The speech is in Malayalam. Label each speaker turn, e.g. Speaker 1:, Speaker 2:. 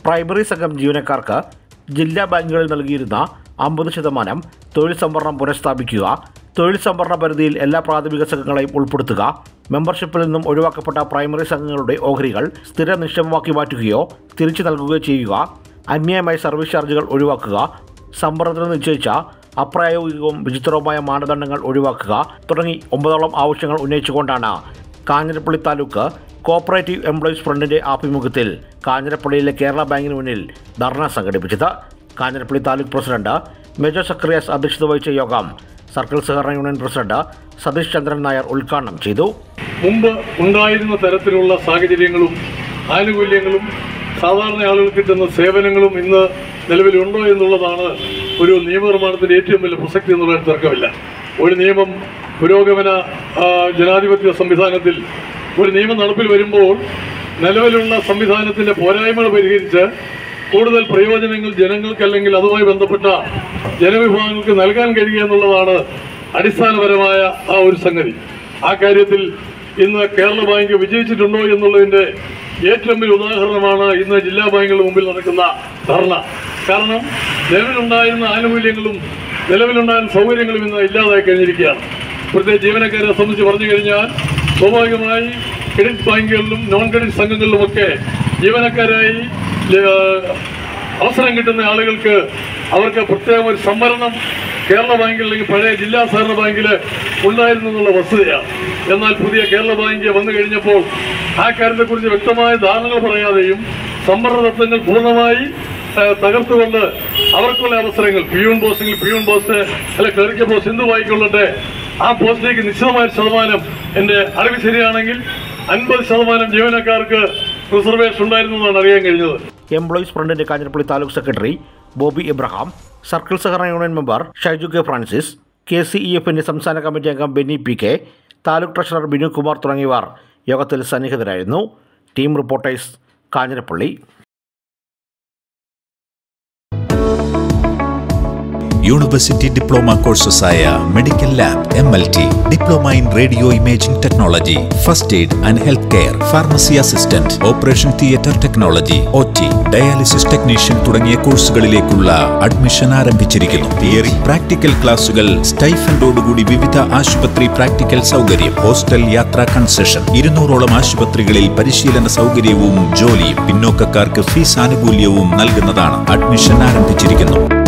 Speaker 1: പ്രൈമറി സംഘം ജീവനക്കാർക്ക് ജില്ലാ ബാങ്കുകളിൽ നൽകിയിരുന്ന അമ്പത് ശതമാനം തൊഴിൽ സംവരണം പുനഃസ്ഥാപിക്കുക തൊഴിൽ സംവരണ പരിധിയിൽ എല്ലാ പ്രാഥമിക സംഘങ്ങളെയും ഉൾപ്പെടുത്തുക മെമ്പർഷിപ്പിൽ നിന്നും ഒഴിവാക്കപ്പെട്ട പ്രൈമറി സംഘങ്ങളുടെ ഓഹരികൾ സ്ഥിര നിക്ഷേപമാക്കി മാറ്റുകയോ തിരിച്ചു നൽകുകയോ ചെയ്യുക അന്യായമായ സർവീസ് ചാർജുകൾ ഒഴിവാക്കുക സംവരണത്തിന് നിശ്ചയിച്ച അപ്രായോഗികവും വിചിത്രവുമായ മാനദണ്ഡങ്ങൾ ഒഴിവാക്കുക തുടങ്ങി ഒമ്പതോളം ആവശ്യങ്ങൾ ഉന്നയിച്ചുകൊണ്ടാണ് കാഞ്ഞിരപ്പള്ളി താലൂക്ക് കോപ്പറേറ്റീവ് എംപ്ലോയീസ് ഫ്രണ്ടിന്റെ ആഭിമുഖ്യത്തിൽ കാഞ്ഞിരപ്പള്ളിയിലെ കേരള ബാങ്കിന് മുന്നിൽ ധർണ സംഘടിപ്പിച്ചത് കാഞ്ഞിരപ്പള്ളി താലൂക്ക് പ്രസിഡന്റ് മേജർ സക്രിയാസ് അധ്യക്ഷത വഹിച്ച യോഗം സർക്കിൾ സഹകരണ യൂണിയൻ പ്രസിഡന്റ് സതീഷ് ചന്ദ്രൻ നായർ ഉദ്ഘാടനം ചെയ്തു
Speaker 2: മുമ്പ് ഉണ്ടായിരുന്ന തരത്തിലുള്ള സാഹചര്യങ്ങളും ആനുകൂല്യങ്ങളും സാധാരണ ആളുകൾക്ക് കിട്ടുന്ന സേവനങ്ങളും ഇന്ന് നിലവിലുണ്ടോ എന്നുള്ളതാണ് ഒരു നിയമനിർമ്മാണത്തിന്റെ ഏറ്റവും വലിയ പ്രസക്തി എന്നുള്ള തർക്കമില്ല ഒരു നിയമം പുരോഗമന ആ, ജനാധിപത്യ സംവിധാനത്തിൽ ഒരു നിയമം നടപ്പിൽ വരുമ്പോൾ നിലവിലുള്ള സംവിധാനത്തിന്റെ പോരായ്മകൾ പരിഹരിച്ച് കൂടുതൽ പ്രയോജനങ്ങൾ ജനങ്ങൾക്ക് അല്ലെങ്കിൽ അതുമായി ബന്ധപ്പെട്ട ജനവിഭാഗങ്ങൾക്ക് നൽകാൻ കഴിയുക എന്നുള്ളതാണ് അടിസ്ഥാനപരമായ ആ ഒരു സംഗതി ആ കാര്യത്തിൽ ഇന്ന് കേരള ബാങ്ക് വിജയിച്ചിട്ടുണ്ടോ എന്നുള്ളതിന്റെ ഏറ്റവും വലിയ ഉദാഹരണമാണ് ഇന്ന് ജില്ലാ ബാങ്കുകളുടെ മുമ്പിൽ നടക്കുന്ന ധർണ കാരണം നിലവിലുണ്ടായിരുന്ന ആനുകൂല്യങ്ങളും നിലവിലുണ്ടായിരുന്ന സൗകര്യങ്ങളും ഇന്ന് ഇല്ലാതായി കഴിഞ്ഞിരിക്കുകയാണ് ഇവിടുത്തെ ജീവനക്കാരെ സംബന്ധിച്ച് പറഞ്ഞു കഴിഞ്ഞാൽ സ്വാഭാവികമായി ക്രെഡിറ്റ് ബാങ്കുകളിലും നോൺ ക്രെഡിറ്റ് സംഘങ്ങളിലുമൊക്കെ ജീവനക്കാരായി ഏഹ്, അവസരം കിട്ടുന്ന ആളുകൾക്ക് അവർക്ക് പ്രത്യേകം ഒരു സംവരണം കേരള ബാങ്കിൽ അല്ലെങ്കിൽ പഴയ ജില്ലാ സഹകരണ ബാങ്കിൽ ഉണ്ടായിരുന്നു എന്നുള്ള വസ്തുതയാണ് എന്നാൽ പുതിയ കേരള ബാങ്ക് വന്നു കഴിഞ്ഞപ്പോൾ ആ കാര്യത്തെക്കുറിച്ച് വ്യക്തമായ ധാരണകൾ പറയാതെയും സംവരണ തത്വങ്ങൾ പൂർണ്ണമായി ആ, തകർത്തുകൊണ്ട് അവർക്കുള്ള അവസരങ്ങൾ പിയൂൺ പോസ്റ്റിൽ പിയൂൺ പോസ്റ്റ് അല്ലെ ക്ലറിക്കൽ പോസ്റ്റ് എന്ത് വായിക്കൊള്ളട്ടെ ആ പോസ്റ്റിലേക്ക് നിശ്ചിതമായ ഒരു ശതമാനം എൻ്റെ അറിവ് ശരിയാണെങ്കിൽ അൻപത് ശതമാനം ജീവനക്കാർക്ക് റിസർവേഷൻ ഉണ്ടായിരുന്നു എന്നാണ് അറിയാൻ കഴിഞ്ഞത്
Speaker 1: എംപ്ലോയീസ് ഫ്രണ്ടിന്റെ കാഞ്ഞിരപ്പള്ളി താലൂക്ക് സെക്രട്ടറി ബോബി എബ്രഹാം സർക്കിൾ സഹകരണ union member Shyju K Francis K C E എഫിന്റെ സംസ്ഥാന കമ്മിറ്റി അംഗം Benny P K taluk treasurer Binu Kumar തുടങ്ങിയവർ യോഗത്തിൽ സന്നിഹിതരായിരുന്നു team reporters Kanjirappally
Speaker 3: university diploma കോഴ്സസായ medical lab M L T diploma in radio imaging technology first aid and health care pharmacy assistant operation theatre technology O T dialysis technician തുടങ്ങിയ കോഴ്സുകളിലേക്കുള്ള അഡ്മിഷൻ ആരംഭിച്ചിരിക്കുന്നു തിയറി പ്രാക്ടിക്കൽ ക്ലാസുകൾ സ്റ്റൈഫൻഡോടുകൂടി വിവിധ ആശുപത്രി പ്രാക്ടിക്കൽ സൗകര്യം ഹോസ്റ്റൽ യാത്രാ കൺസെഷൻ ഇരുന്നൂറോളം ആശുപത്രികളിൽ പരിശീലന സൗകര്യവും ജോലിയും പിന്നോക്കക്കാർക്ക് ഫീസ് ആനുകൂല്യവും നൽകുന്നതാണ് അഡ്മിഷൻ ആരംഭിച്ചിരിക്കുന്നു